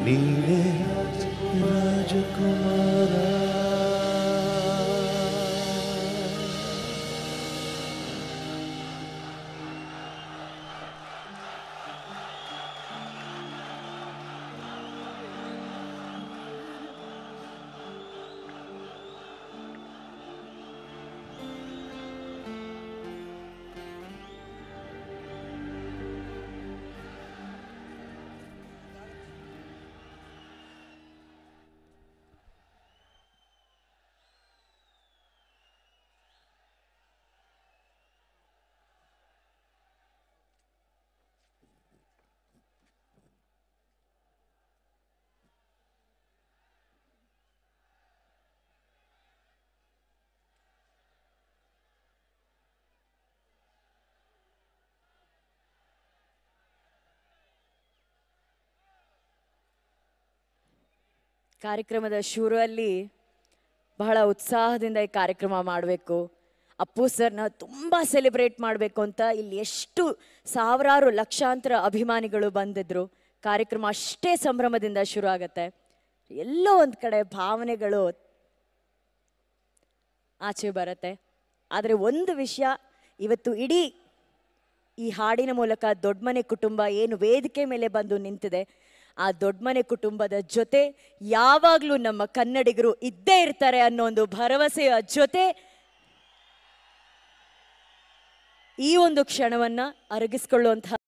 ನೀನೇ ರಾಜಕುಮಾರ ಕಾರ್ಯಕ್ರಮದ ಶುರುವಲ್ಲಿ ಬಹಳ ಉತ್ಸಾಹದಿಂದ ಈ ಕಾರ್ಯಕ್ರಮ ಮಾಡಬೇಕು ಅಪ್ಪು ಸರ್ನ ತುಂಬ ಸೆಲೆಬ್ರೇಟ್ ಮಾಡಬೇಕು ಅಂತ ಇಲ್ಲಿ ಎಷ್ಟು ಸಾವಿರಾರು ಲಕ್ಷಾಂತರ ಅಭಿಮಾನಿಗಳು ಬಂದಿದ್ರು ಕಾರ್ಯಕ್ರಮ ಅಷ್ಟೇ ಸಂಭ್ರಮದಿಂದ ಶುರು ಆಗತ್ತೆ ಎಲ್ಲೋ ಒಂದು ಕಡೆ ಭಾವನೆಗಳು ಆಚೆ ಬರುತ್ತೆ ಆದರೆ ಒಂದು ವಿಷಯ ಇವತ್ತು ಇಡೀ ಈ ಹಾಡಿನ ಮೂಲಕ ದೊಡ್ಡಮನೆ ಕುಟುಂಬ ಏನು ವೇದಿಕೆ ಮೇಲೆ ಬಂದು ನಿಂತಿದೆ ಆ ದೊಡ್ಡಮನೆ ಕುಟುಂಬದ ಜೊತೆ ಯಾವಾಗಲೂ ನಮ್ಮ ಕನ್ನಡಿಗರು ಇದ್ದೇ ಇರ್ತಾರೆ ಅನ್ನೋ ಒಂದು ಭರವಸೆಯ ಜೊತೆ ಈ ಒಂದು ಕ್ಷಣವನ್ನ ಅರಗಿಸ್ಕೊಳ್ಳುವಂತಹ